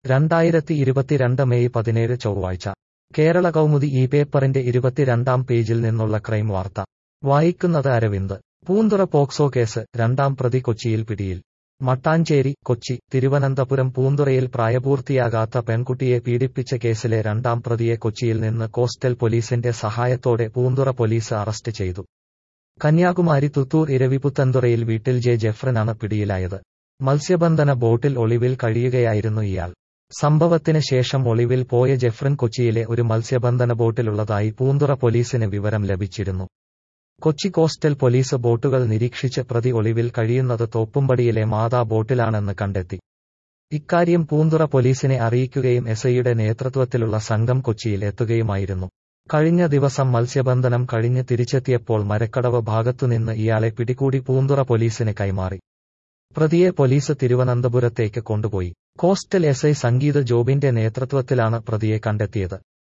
രണ്ടായിരത്തി ഇരുപത്തിരണ്ട് മെയ് പതിനേഴ് ചൊവ്വാഴ്ച കേരള കൗമുദി ഈ പേപ്പറിന്റെ ഇരുപത്തിരണ്ടാം പേജിൽ നിന്നുള്ള ക്രൈം വാർത്ത വായിക്കുന്നത് അരവിന്ദ് പൂന്തുറ പോക്സോ കേസ് രണ്ടാം പ്രതി കൊച്ചിയിൽ പിടിയിൽ മട്ടാഞ്ചേരി കൊച്ചി തിരുവനന്തപുരം പൂന്തുറയിൽ പ്രായപൂർത്തിയാകാത്ത പെൺകുട്ടിയെ പീഡിപ്പിച്ച കേസിലെ രണ്ടാം പ്രതിയെ കൊച്ചിയിൽ നിന്ന് കോസ്റ്റൽ പോലീസിന്റെ സഹായത്തോടെ പൂന്തുറ പോലീസ് അറസ്റ്റ് ചെയ്തു കന്യാകുമാരി തുത്തൂർ ഇരവിപുത്തന്തുറയിൽ വീട്ടിൽ ജെ ജെഫ്രനാണ് പിടിയിലായത് മത്സ്യബന്ധന ബോട്ടിൽ ഒളിവിൽ കഴിയുകയായിരുന്നു ഇയാൾ സംഭവത്തിന് ശേഷം ഒളിവിൽ പോയ ജെഫ്രൻ കൊച്ചിയിലെ ഒരു മത്സ്യബന്ധന ബോട്ടിലുള്ളതായി പൂന്തുറ പോലീസിന് വിവരം ലഭിച്ചിരുന്നു കൊച്ചി കോസ്റ്റൽ പോലീസ് ബോട്ടുകൾ നിരീക്ഷിച്ച് പ്രതി ഒളിവിൽ കഴിയുന്നത് തോപ്പുംപടിയിലെ മാതാ ബോട്ടിലാണെന്ന് കണ്ടെത്തി ഇക്കാര്യം പൂന്തുറ പോലീസിനെ അറിയിക്കുകയും എസ്ഐയുടെ നേതൃത്വത്തിലുള്ള സംഘം കൊച്ചിയിൽ എത്തുകയുമായിരുന്നു കഴിഞ്ഞ ദിവസം മത്സ്യബന്ധനം കഴിഞ്ഞ് തിരിച്ചെത്തിയപ്പോൾ മരക്കടവ് ഭാഗത്തുനിന്ന് ഇയാളെ പിടികൂടി പൂന്തുറ പോലീസിന് കൈമാറി പ്രതിയെ പോലീസ് തിരുവനന്തപുരത്തേക്ക് കൊണ്ടുപോയി കോസ്റ്റൽ എസ്ഐ സംഗീത ജോബിന്റെ നേതൃത്വത്തിലാണ് പ്രതിയെ കണ്ടെത്തിയത്